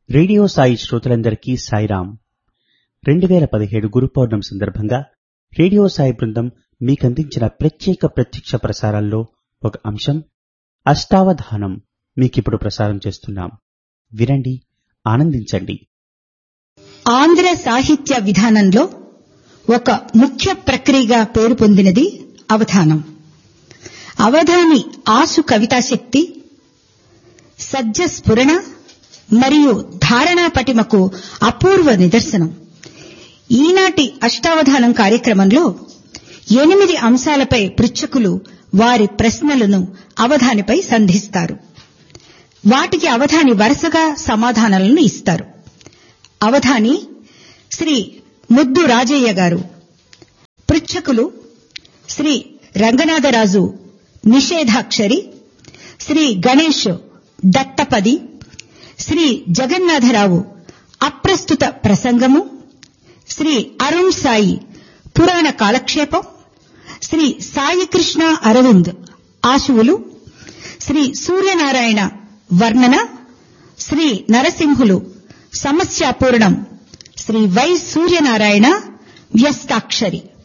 radio Sai శ్రోతలందరికీ సాయిరాం రెండు వేల పదిహేడు గురు పౌర్ణమి సందర్భంగా రేడియో సాయి బృందం మీకందించిన ప్రత్యేక ప్రత్యక్ష ప్రసారాల్లో ఒక అంశం అష్టావధానం మీకిప్పుడు ప్రసారం చేస్తున్నాం వినండి ఆనందించండి ఆంధ్ర సాహిత్య విధానంలో ఒక ముఖ్య ప్రక్రియగా పేరు పొందినది అవధానం అవధాని ఆసు కవితాశక్తి సజ్జ స్ఫురణ మరియు ధారణా పటిమకు అపూర్వ నిదర్శనం ఈనాటి అష్టావధానం కార్యక్రమంలో ఎనిమిది అంశాలపై పృచ్ఛకులు వారి ప్రశ్నలను అవధానిపై సంధిస్తారు వాటికి అవధాని వరుసగా సమాధానాలను ఇస్తారు అవధాని శ్రీ ముద్దు రాజయ్య గారు పృచ్ఛకులు శ్రీ రంగనాథరాజు నిషేధాక్షరి శ్రీ గణేష్ దత్తపది శ్రీ జగన్నాథరావు అప్రస్తుత ప్రసంగము శ్రీ అరుణ్ సాయి పురాణ కాలక్షేపం శ్రీ సాయికృష్ణ అరవింద్ ఆశువులు శ్రీ సూర్యనారాయణ వర్ణన శ్రీ నరసింహులు సమస్యాపూర్ణం శ్రీ వై సూర్యనారాయణ వ్యస్తాక్షరి